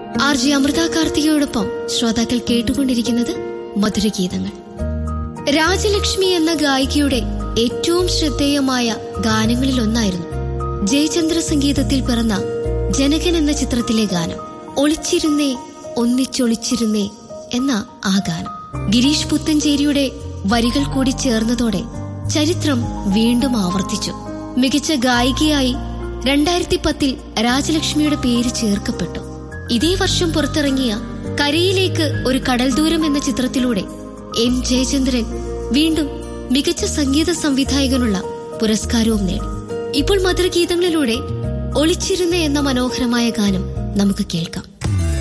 R G Amrita കാർത്തികയോടൊപ്പം ശ്രോതാക്കൾ കേട്ടുകൊണ്ടിരിക്കുന്നത് മധുരഗീതങ്ങൾ രാജലക്ഷ്മി എന്ന ഗായികയുടെ ഏറ്റവും ശ്രദ്ധേയമായ ഗാനങ്ങളിലൊന്നായിരുന്നു ജയചന്ദ്ര സംഗീതത്തിൽ പിറന്ന ജനകൻ എന്ന ചിത്രത്തിലെ ഗാനം ഒളിച്ചിരുന്നേ ഒന്നിച്ചൊളിച്ചിരുന്നേ എന്ന ആ ഗാനം ഗിരീഷ് പുത്തഞ്ചേരിയുടെ വരികൾ കൂടി ചേർന്നതോടെ ചരിത്രം വീണ്ടും ആവർത്തിച്ചു മികച്ച ഗായികയായി രണ്ടായിരത്തി പത്തിൽ രാജലക്ഷ്മിയുടെ പേര് ചേർക്കപ്പെട്ടു ഇതേ വർഷം പുറത്തിറങ്ങിയ കരയിലേക്ക് ഒരു കടൽ ദൂരം എന്ന ചിത്രത്തിലൂടെ എം ജയചന്ദ്രൻ വീണ്ടും മികച്ച സംഗീത സംവിധായകനുള്ള പുരസ്കാരവും നേടി ഇപ്പോൾ മധുരഗീതങ്ങളിലൂടെ ഒളിച്ചിരുന്ന എന്ന മനോഹരമായ ഗാനം നമുക്ക് കേൾക്കാം